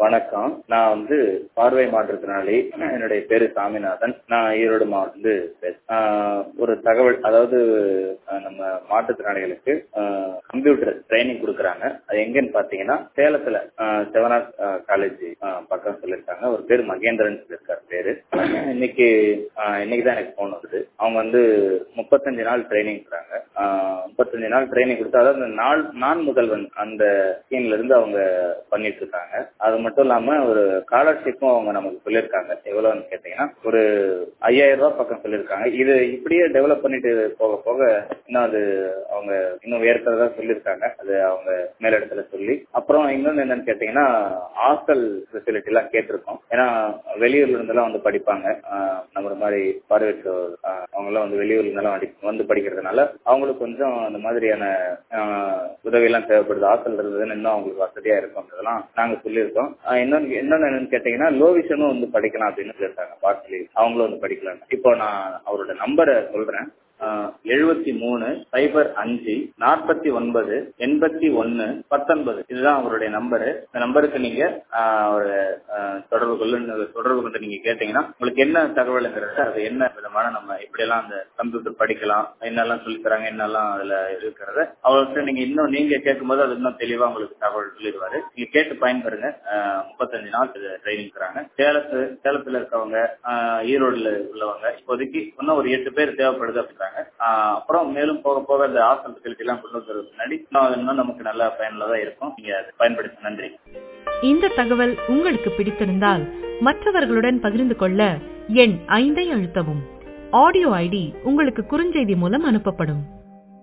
வணக்கம் நான் வந்து பார்வை மாற்றுத்திறனாளி என்னுடைய பேரு சாமிநாதன் நான் ஈரோடு மாவட்டத்து பேசுறேன் ஒரு தகவல் அதாவது அஹ், நம்ம மாற்றுத்திறனாளிகளுக்கு கம்ப்யூட்டர் ட்ரைனிங் கொடுக்குறாங்க அது எங்கன்னு பாத்தீங்கன்னா சேலத்துல செவனார் காலேஜ் பக்கம் சொல்லியிருக்காங்க ஒரு பேர் மகேந்திரன் சொல்லியிருக்காரு பேரு இன்னைக்கு அஹ், இன்னைக்கு தான் எனக்கு போன் வருது அவங்க வந்து முப்பத்தஞ்சு நாள் ட்ரைனிங் தராங்க அஹ், முப்பத்தஞ்சு நாள் ட்ரைனிங் கொடுத்து அதாவது அந்த நாள் நான் முதல்வன் அந்த ஸ்கீம்ல இருந்து அவங்க பண்ணிட்டு இருக்காங்க அது மட்டும் இல்லாம ஒரு ஸ்காலர்ஷிப்பும் அவங்க நமக்கு சொல்லியிருக்காங்க எவ்வளவுன்னு கேட்டீங்கன்னா ஒரு ஐயாயிரம் ரூபாய் பக்கம் சொல்லியிருக்காங்க இது இப்படியே டெவலப் பண்ணிட்டு போக போக இன்னும் அது அவங்க இன்னும் உயர்த்ததா சொல்லியிருக்காங்க அது அவங்க மேலிடத்துல சொல்லி அப்புறம் இன்னொன்னு என்னன்னு கேட்டீங்கன்னா ஹாஸ்டல் ஃபெசிலிட்டி எல்லாம் கேட்டிருக்கோம் ஏன்னா வெளியூர்ல இருந்தெல்லாம் வந்து படிப்பாங்க ஆஹ் நம்ம மாதிரி பார்வையற்றோர் ஆஹ் அவங்க எல்லாம் வந்து வெளியூர்ல இருந்தெல்லாம் அடி- வந்து படிக்கிறதுனால அவங்களுக்கு கொஞ்சம் அந்த மாதிரியான ஆஹ் உதவி எல்லாம் தேவைப்படுது ஹாஸ்டல் இருந்ததுன்னு இன்னும் அவங்களுக்கு வசதியா இருக்கும்ன்றதெல்லாம் நாங்க சொல்லியிருக்கோம் ஆஹ் இன்னொன்னு இன்னொன்னு என்னன்னு கேட்டீங்கன்னா லோ விஷனும் வந்து படிக்கலாம் அப்படின்னு சொல்லியிருக்காங்க பார்ட்லி அவங்களும் வந்து படிக்கலாம் இப்போ நான் அவரோட நம்பரை சொல்றேன் எழுபத்தி மூணு சைபர் அஞ்சு நாற்பத்தி ஒன்பது எண்பத்தி ஒன்னு பத்தொன்பது இதுதான் அவருடைய நம்பரு இந்த நம்பருக்கு நீங்க ஆஹ், ஒரு ஆஹ், தொடர்பு கொள்ள தொடர்பு கொண்டு நீங்க கேட்டீங்கன்னா உங்களுக்கு என்ன தகவலுங்கிறது அது என்ன விதமான நம்ம எப்படியெல்லாம் அந்த கம்ப்யூட்டர் படிக்கலாம் என்னெல்லாம் சொல்லி தராங்க என்னெல்லாம் அதுல இருக்கிறத அவர்கிட்ட நீங்க இன்னும் நீங்க கேட்கும்போது அது இன்னும் தெளிவா உங்களுக்கு தகவல் சொல்லிடுவாரு நீங்க கேட்டு பயன்பெறுங்க ஆஹ், முப்பத்தஞ்சு நாள் ட்ரைனிங் தராங்க சேலத்து சேலத்துல இருக்கவங்க ஆஹ், ஈரோடுல உள்ளவங்க இப்போதைக்கு இன்னும் ஒரு எட்டு பேர் தேவைப்படுது அப்படின்றாங்க ஆஹ், அப்புறம் மேலும் போக போக அந்த ஹாஸ்டல் ஃபெசிலிட்டி எல்லாம் கொண்டு வந்ததுக்கு முன்னாடி இன்னும் அது இன்னும் நமக்கு நல்ல பயனுள்ளதா இருக்கும் நீங்க அதை பயன்படுத்தி நன்றி இந்த தகவல் உங்களுக்கு பிடித்திருந்தால் மற்றவர்களுடன் பகிர்ந்து கொள்ள எண் ஐந்தை அழுத்தவும் ஆடியோ ஐடி உங்களுக்கு குறுஞ்செய்தி மூலம் அனுப்பப்படும்